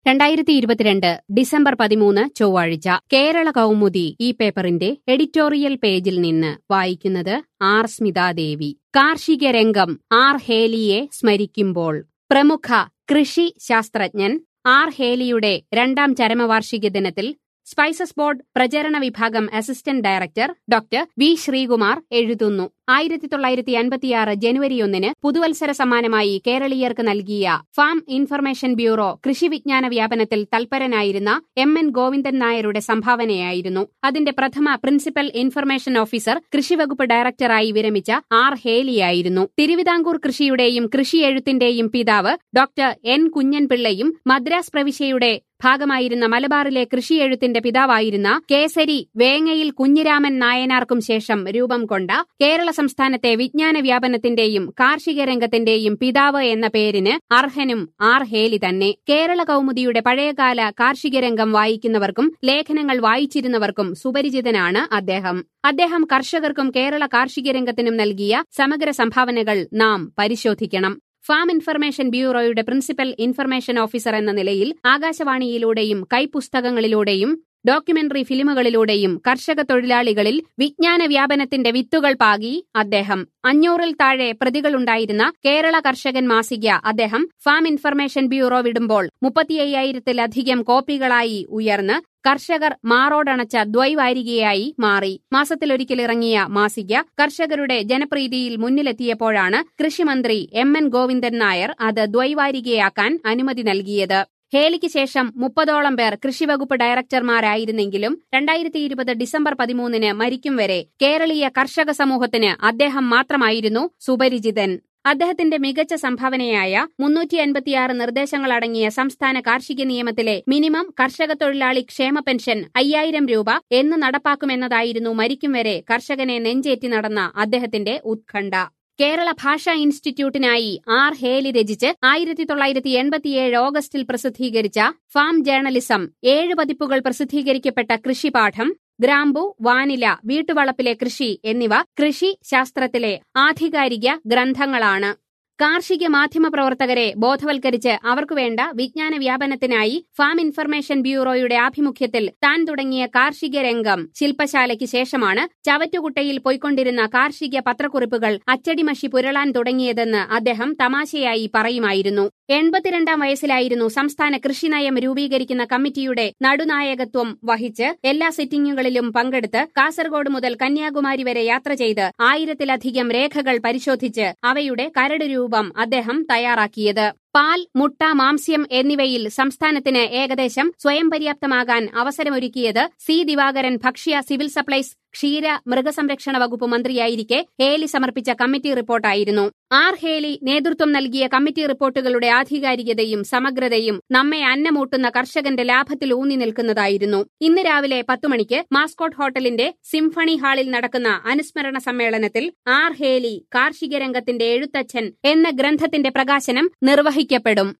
രണ്ടായിരത്തി ഇരുപത്തിരണ്ട് ഡിസംബർ പതിമൂന്ന് ചൊവ്വാഴ്ച കേരള കൗമുദി ഈ പേപ്പറിന്റെ എഡിറ്റോറിയൽ പേജിൽ നിന്ന് വായിക്കുന്നത് ആർ സ്മിതാദേവി കാർഷിക രംഗം ആർ ഹേലിയെ സ്മരിക്കുമ്പോൾ പ്രമുഖ കൃഷി ശാസ്ത്രജ്ഞൻ ആർ ഹേലിയുടെ രണ്ടാം ചരമവാർഷിക ദിനത്തിൽ സ്പൈസസ് ബോർഡ് പ്രചരണ വിഭാഗം assistant director doctor V Sreekumar എഴുതുന്നു ആയിരത്തി തൊള്ളായിരത്തി അൻപത്തിയാറ് ജനുവരി ഒന്നിന് പുതുവത്സര സമ്മാനമായി കേരളീയർക്ക് നൽകിയ ഫാം ഇൻഫർമേഷൻ ബ്യൂറോ കൃഷി വിജ്ഞാന വ്യാപനത്തിൽ തൽപരനായിരുന്ന എം എൻ ഗോവിന്ദൻ നായരുടെ സംഭാവനയായിരുന്നു അതിന്റെ പ്രഥമ പ്രിൻസിപ്പൽ ഇൻഫർമേഷൻ ഓഫീസർ കൃഷിവകുപ്പ് ഡയറക്ടറായി വിരമിച്ച ആർ ഹേലിയായിരുന്നു തിരുവിതാംകൂർ കൃഷിയുടെയും കൃഷി എഴുത്തിന്റെയും പിതാവ് ഡോക്ടർ എൻ കുഞ്ഞൻപിള്ളയും മദ്രാസ് പ്രവിശ്യയുടെ ഭാഗമായിരുന്ന മലബാറിലെ കൃഷിയെഴുത്തിന്റെ പിതാവായിരുന്ന കേസരി വേങ്ങയിൽ കുഞ്ഞിരാമൻ നായനാർക്കും ശേഷം രൂപം കൊണ്ട കേരള സംസ്ഥാനത്തെ വിജ്ഞാന വ്യാപനത്തിന്റെയും കാർഷിക രംഗത്തിന്റെയും പിതാവ് എന്ന പേരിന് അർഹനും ആർ ഹേലി തന്നെ കേരള കൗമുദിയുടെ പഴയകാല കാർഷിക രംഗം വായിക്കുന്നവർക്കും ലേഖനങ്ങൾ വായിച്ചിരുന്നവർക്കും സുപരിചിതനാണ് അദ്ദേഹം അദ്ദേഹം കർഷകർക്കും കേരള കാർഷിക രംഗത്തിനും നൽകിയ സമഗ്ര സംഭാവനകൾ നാം പരിശോധിക്കണം ഫാം ഇൻഫർമേഷൻ ബ്യൂറോയുടെ പ്രിൻസിപ്പൽ ഇൻഫർമേഷൻ ഓഫീസർ എന്ന നിലയിൽ ആകാശവാണിയിലൂടെയും കൈപ്പുസ്തകങ്ങളിലൂടെയും ഡോക്യുമെന്ററി ഫിലിമുകളിലൂടെയും കർഷക തൊഴിലാളികളിൽ വിജ്ഞാന വ്യാപനത്തിന്റെ വിത്തുകൾ പാകി അദ്ദേഹം അഞ്ഞൂറിൽ താഴെ പ്രതികളുണ്ടായിരുന്ന കേരള കർഷകൻ മാസിക അദ്ദേഹം ഫാം ഇൻഫർമേഷൻ ബ്യൂറോ വിടുമ്പോൾ മുപ്പത്തിയ്യായിരത്തിലധികം കോപ്പികളായി ഉയർന്ന് കർഷകർ മാറോടണച്ച ദ്വൈവാരികയായി മാറി മാസത്തിലൊരിക്കൽ ഇറങ്ങിയ മാസിക കർഷകരുടെ ജനപ്രീതിയിൽ മുന്നിലെത്തിയപ്പോഴാണ് കൃഷിമന്ത്രി എം എൻ ഗോവിന്ദൻ നായർ അത് ദ്വൈവാരികയാക്കാൻ അനുമതി നൽകിയത് ഹേലിക്ക് ശേഷം മുപ്പതോളം പേർ കൃഷിവകുപ്പ് ഡയറക്ടർമാരായിരുന്നെങ്കിലും രണ്ടായിരത്തി ഇരുപത് ഡിസംബർ പതിമൂന്നിന് മരിക്കും വരെ കേരളീയ കർഷക സമൂഹത്തിന് അദ്ദേഹം മാത്രമായിരുന്നു സുപരിചിതൻ അദ്ദേഹത്തിന്റെ മികച്ച സംഭാവനയായ മുന്നൂറ്റി അൻപത്തിയാറ് നിർദ്ദേശങ്ങളടങ്ങിയ സംസ്ഥാന കാർഷിക നിയമത്തിലെ മിനിമം കർഷക തൊഴിലാളി ക്ഷേമ പെൻഷൻ അയ്യായിരം രൂപ എന്ന് നടപ്പാക്കുമെന്നതായിരുന്നു മരിക്കും വരെ കർഷകനെ നെഞ്ചേറ്റി നടന്ന അദ്ദേഹത്തിന്റെ ഉത്കണ്ഠ കേരള ഭാഷാ ഇൻസ്റ്റിറ്റ്യൂട്ടിനായി ആർ ഹേലി രചിച്ച് ആയിരത്തി തൊള്ളായിരത്തി എൺപത്തിയേഴ് ഓഗസ്റ്റിൽ പ്രസിദ്ധീകരിച്ച ഫാം ജേർണലിസം ഏഴ് പതിപ്പുകൾ പ്രസിദ്ധീകരിക്കപ്പെട്ട കൃഷിപാഠം ഗ്രാമ്പു വാനില വീട്ടുവളപ്പിലെ കൃഷി എന്നിവ കൃഷി ശാസ്ത്രത്തിലെ ആധികാരിക ഗ്രന്ഥങ്ങളാണ് കാർഷിക മാധ്യമ പ്രവർത്തകരെ ബോധവൽക്കരിച്ച് അവർക്കു വേണ്ട വിജ്ഞാന വ്യാപനത്തിനായി ഫാം ഇൻഫർമേഷൻ ബ്യൂറോയുടെ ആഭിമുഖ്യത്തിൽ താൻ തുടങ്ങിയ കാർഷിക രംഗം ശില്പശാലയ്ക്ക് ശേഷമാണ് ചവറ്റുകുട്ടയിൽ പോയിക്കൊണ്ടിരുന്ന കാർഷിക പത്രക്കുറിപ്പുകൾ അച്ചടിമഷി പുരളാൻ തുടങ്ങിയതെന്ന് അദ്ദേഹം തമാശയായി പറയുമായിരുന്നു എൺപത്തിരണ്ടാം വയസ്സിലായിരുന്നു സംസ്ഥാന കൃഷിനയം രൂപീകരിക്കുന്ന കമ്മിറ്റിയുടെ നടുനായകത്വം വഹിച്ച് എല്ലാ സിറ്റിംഗുകളിലും പങ്കെടുത്ത് കാസർഗോഡ് മുതൽ കന്യാകുമാരി വരെ യാത്ര ചെയ്ത് ആയിരത്തിലധികം രേഖകൾ പരിശോധിച്ച് അവയുടെ കരട് രൂപം അദ്ദേഹം തയ്യാറാക്കിയത് പാൽ മുട്ട മാംസ്യം എന്നിവയിൽ സംസ്ഥാനത്തിന് ഏകദേശം സ്വയം പര്യാപ്തമാകാൻ അവസരമൊരുക്കിയത് സി ദിവാകരൻ ഭക്ഷ്യ സിവിൽ സപ്ലൈസ് ക്ഷീര മൃഗസംരക്ഷണ വകുപ്പ് മന്ത്രിയായിരിക്കെ ഹേലി സമർപ്പിച്ച കമ്മിറ്റി റിപ്പോർട്ടായിരുന്നു ആർ ഹേലി നേതൃത്വം നൽകിയ കമ്മിറ്റി റിപ്പോർട്ടുകളുടെ ആധികാരികതയും സമഗ്രതയും നമ്മെ അന്നമൂട്ടുന്ന കർഷകന്റെ ലാഭത്തിൽ ഊന്നി നിൽക്കുന്നതായിരുന്നു ഇന്ന് രാവിലെ പത്തുമണിക്ക് മാസ്കോട്ട് ഹോട്ടലിന്റെ സിംഫണി ഹാളിൽ നടക്കുന്ന അനുസ്മരണ സമ്മേളനത്തിൽ ആർ ഹേലി കാർഷിക രംഗത്തിന്റെ എഴുത്തച്ഛൻ എന്ന ഗ്രന്ഥത്തിന്റെ പ്രകാശനം നിർവഹിക്കപ്പെടും